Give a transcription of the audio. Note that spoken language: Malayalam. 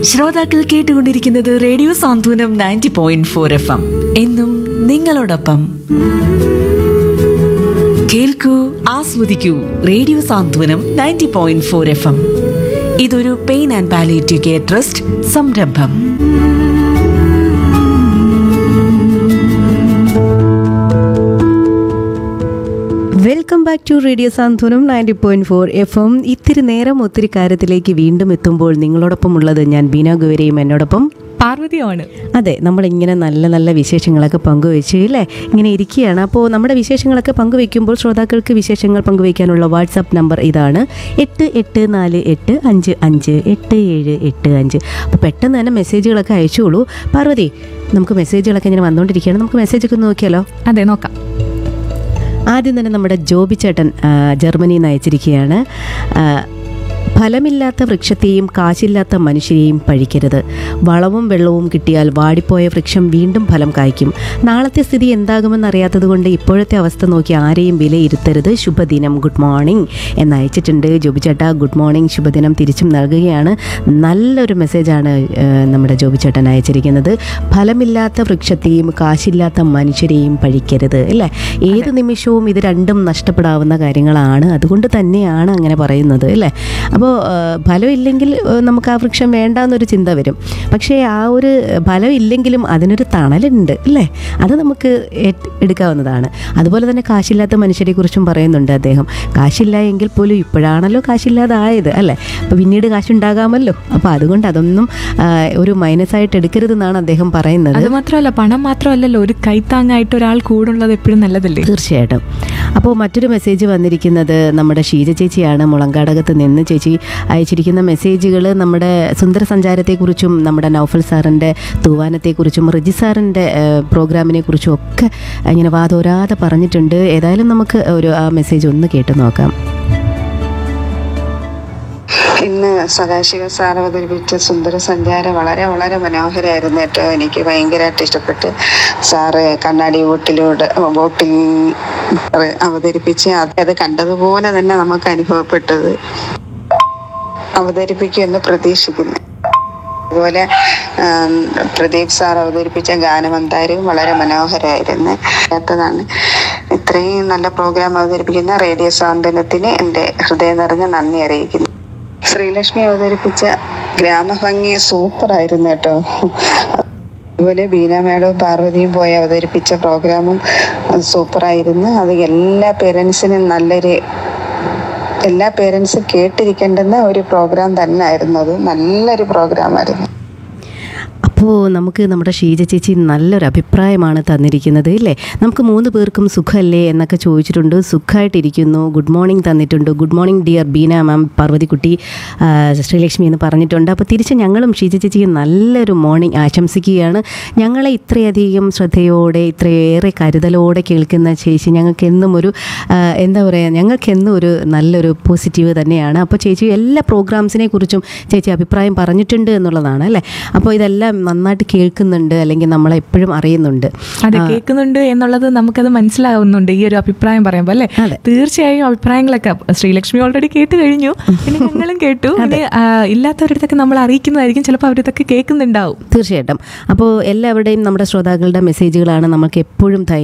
ശ്രോതാക്കൾ കേട്ടുകൊണ്ടിരിക്കുന്നത് radio Santhwanam ninety point four F M എന്നും നിങ്ങളോടൊപ്പം കേൾക്കൂ ആസ്വദിക്കൂ radio Santhwanam ninety point four F M ഇതൊരു pain and palliative care trust സംരംഭം welcome back to radio Santhwanam ninety point four F M ഇത്തിരി നേരം ഒത്തിരി കാര്യത്തിലേക്ക് വീണ്ടും എത്തുമ്പോൾ നിങ്ങളോടൊപ്പം ഉള്ളത് ഞാൻ ബീന ഗുവരയും എന്നോടൊപ്പം പാർവതിയാണ് അതെ നമ്മളിങ്ങനെ നല്ല നല്ല വിശേഷങ്ങളൊക്കെ പങ്കുവെച്ച് അല്ലേ ഇങ്ങനെ ഇരിക്കുകയാണ് അപ്പോൾ നമ്മുടെ വിശേഷങ്ങളൊക്കെ പങ്കുവെക്കുമ്പോൾ ശ്രോതാക്കൾക്ക് വിശേഷങ്ങൾ പങ്കുവയ്ക്കാനുള്ള വാട്സാപ്പ് നമ്പർ ഇതാണ് എട്ട് എട്ട് നാല് എട്ട് അഞ്ച് അഞ്ച് എട്ട് ഏഴ് എട്ട് അഞ്ച് അപ്പോൾ പെട്ടെന്ന് തന്നെ മെസ്സേജുകളൊക്കെ അയച്ചോളൂ പാർവതി നമുക്ക് മെസ്സേജുകളൊക്കെ ഇങ്ങനെ വന്നുകൊണ്ടിരിക്കുകയാണ് നമുക്ക് മെസ്സേജൊക്കെ ഒന്ന് നോക്കിയാലോ അതെ നോക്കാം ആദ്യം തന്നെ നമ്മുടെ ജോബി ചേട്ടൻ ആ, ജർമ്മനിയിൽ നിന്ന് അയച്ചിരിക്കുകയാണ് ആ, ഫലമില്ലാത്ത വൃക്ഷത്തെയും കാശില്ലാത്ത മനുഷ്യരെയും പഴിക്കരുത് വളവും വെള്ളവും കിട്ടിയാൽ വാടിപ്പോയ വൃക്ഷം വീണ്ടും ഫലം കായ്ക്കും നാളത്തെ സ്ഥിതി എന്താകുമെന്ന് അറിയാത്തത് കൊണ്ട് ഇപ്പോഴത്തെ അവസ്ഥ നോക്കി ആരെയും വിലയിരുത്തരുത് ശുഭദിനം ഗുഡ് മോർണിംഗ് എന്ന് അയച്ചിട്ടുണ്ട് ജോബി ചേട്ടാ ഗുഡ് മോർണിംഗ് ശുഭദിനം തിരിച്ചും നൽകുകയാണ് നല്ലൊരു മെസ്സേജാണ് ആ, നമ്മുടെ ജോബി ചേട്ടൻ അയച്ചിരിക്കുന്നത് ഫലമില്ലാത്ത വൃക്ഷത്തെയും കാശില്ലാത്ത മനുഷ്യരെയും പഴിക്കരുത് അല്ലേ ഏത് നിമിഷവും ഇത് രണ്ടും നഷ്ടപ്പെടാവുന്ന കാര്യങ്ങളാണ് അതുകൊണ്ട് തന്നെയാണ് അങ്ങനെ പറയുന്നത് അല്ലേ അപ്പോൾ ഫലമില്ലെങ്കിൽ ആ, നമുക്ക് ആ വൃക്ഷം വേണ്ട എന്നൊരു ചിന്ത വരും പക്ഷേ ആ ഒരു ഫലം ഇല്ലെങ്കിലും അതിനൊരു തണലുണ്ട് അല്ലേ അത് നമുക്ക് ഏറ്റ് എടുക്കാവുന്നതാണ് അതുപോലെ തന്നെ കാശില്ലാത്ത മനുഷ്യരെ കുറിച്ചും പറയുന്നുണ്ട് അദ്ദേഹം കാശില്ല എങ്കിൽ പോലും ഇപ്പോഴാണല്ലോ കാശില്ലാതായത് അല്ലേ അപ്പോൾ പിന്നീട് കാശുണ്ടാകാമല്ലോ അപ്പോൾ അതുകൊണ്ട് അതൊന്നും ആ, ഒരു മൈനസായിട്ട് എടുക്കരുതെന്നാണ് അദ്ദേഹം പറയുന്നത് അത് മാത്രമല്ല പണം മാത്രമല്ലല്ലോ ഒരു കൈത്താങ്ങായിട്ട് ഒരാൾ കൂടുള്ളത് എപ്പോഴും നല്ലതല്ലേ തീർച്ചയായിട്ടും അപ്പോൾ മറ്റൊരു മെസ്സേജ് വന്നിരിക്കുന്നത് നമ്മുടെ ഷീജ ചേച്ചിയാണ് മുളങ്കാടകത്ത് നിന്ന് ചേച്ചി അയച്ചിരിക്കുന്ന മെസ്സേജുകൾ നമ്മുടെ സുന്ദര സഞ്ചാരത്തെക്കുറിച്ചും നമ്മുടെ നൗഫൽ സാറിൻ്റെ തൂവാനത്തെക്കുറിച്ചും റിജി സാറിൻ്റെ പ്രോഗ്രാമിനെ കുറിച്ചും ഒക്കെ ഇങ്ങനെ വാതോരാതെ പറഞ്ഞിട്ടുണ്ട് ഏതായാലും നമുക്ക് ഒരു ആ മെസ്സേജ് ഒന്ന് കേട്ട് നോക്കാം ഇന്ന് സദാശിവ സാർ അവതരിപ്പിച്ച സുന്ദര സഞ്ചാരം വളരെ വളരെ മനോഹരമായിരുന്നു കേട്ടോ എനിക്ക് ഭയങ്കരമായിട്ട് ഇഷ്ടപ്പെട്ട് സാറ് കണ്ണാടി ബോട്ടിലൂടെ ബോട്ടിൽ അവതരിപ്പിച്ച് അത് അത് കണ്ടതുപോലെ തന്നെ നമുക്ക് അനുഭവപ്പെട്ടത് അവതരിപ്പിക്കുമെന്ന് പ്രതീക്ഷിക്കുന്നു അതുപോലെ ആം, പ്രദീപ് സാർ അവതരിപ്പിച്ച ഗാനമന്താരവും വളരെ മനോഹരമായിരുന്നു ാണ് ഇത്രയും നല്ല പ്രോഗ്രാം അവതരിപ്പിക്കുന്ന റേഡിയോ സാന്ത്വനത്തിന് എൻ്റെ ഹൃദയം നിറഞ്ഞ നന്ദി അറിയിക്കുന്നു ശ്രീലക്ഷ്മി അവതരിപ്പിച്ച ഗ്രാമഭംഗി സൂപ്പർ ആയിരുന്നു കേട്ടോ അതുപോലെ ബീന മേഡവും പാർവതിയും പോയി അവതരിപ്പിച്ച പ്രോഗ്രാമും സൂപ്പർ ആയിരുന്നു അത് എല്ലാ പേരൻസിനും നല്ലൊരു എല്ലാ പേരൻസും കേട്ടിരിക്കേണ്ടുന്ന ഒരു പ്രോഗ്രാം തന്നെ ആയിരുന്നു അത് നല്ലൊരു പ്രോഗ്രാം ആയിരുന്നു അപ്പോൾ നമുക്ക് നമ്മുടെ ഷീജ ചേച്ചി നല്ലൊരു അഭിപ്രായമാണ് തന്നിരിക്കുന്നത് ഇല്ലേ നമുക്ക് മൂന്ന് പേർക്കും സുഖമല്ലേ എന്നൊക്കെ ചോദിച്ചിട്ടുണ്ട് സുഖമായിട്ടിരിക്കുന്നു ഗുഡ് മോർണിംഗ് തന്നിട്ടുണ്ട് good morning dear Beena ma'am Parvathikutty ആ, ശ്രീലക്ഷ്മി എന്ന് പറഞ്ഞിട്ടുണ്ട് അപ്പോൾ തിരിച്ച് ഞങ്ങളും ഷീജ ചേച്ചിക്ക് നല്ലൊരു മോർണിംഗ് ആശംസിക്കുകയാണ് ഞങ്ങളെ ഇത്രയധികം ശ്രദ്ധയോടെ ഇത്രയേറെ കരുതലോടെ കേൾക്കുന്ന ചേച്ചി ഞങ്ങൾക്ക് എന്നും ഒരു ആ, എന്താ പറയുക ഞങ്ങൾക്കെന്നും ഒരു നല്ലൊരു പോസിറ്റീവ് തന്നെയാണ് അപ്പോൾ ചേച്ചി എല്ലാ പ്രോഗ്രാംസിനെ കുറിച്ചും ചേച്ചി അഭിപ്രായം പറഞ്ഞിട്ടുണ്ട് എന്നുള്ളതാണ് അല്ലേ അപ്പോൾ ഇതെല്ലാം നന്നായിട്ട് കേൾക്കുന്നുണ്ട് അല്ലെങ്കിൽ നമ്മളെ എപ്പോഴും അറിയുന്നുണ്ട് അതെ കേൾക്കുന്നുണ്ട് എന്നുള്ളത് നമുക്കത് മനസ്സിലാവുന്നുണ്ട് ഈ ഒരു അഭിപ്രായം പറയുമ്പോൾ അല്ലേ അതെ. തീർച്ചയായും അഭിപ്രായങ്ങളൊക്കെ ശ്രീലക്ഷ്മി ഓൾറെഡി കേട്ട് കഴിഞ്ഞു പിന്നെ ഞങ്ങളും കേട്ടു പിന്നെ ആ, ഇല്ലാത്തവരിടത്തൊക്കെ നമ്മൾ അറിയിക്കുന്നതായിരിക്കും ചിലപ്പോൾ അവരിതൊക്കെ കേൾക്കുന്നുണ്ടാവും തീർച്ചയായിട്ടും അപ്പോൾ എല്ലാവരുടെയും നമ്മുടെ ശ്രോതാക്കളുടെ മെസ്സേജുകളാണ് നമുക്ക് എപ്പോഴും ധൈര്യം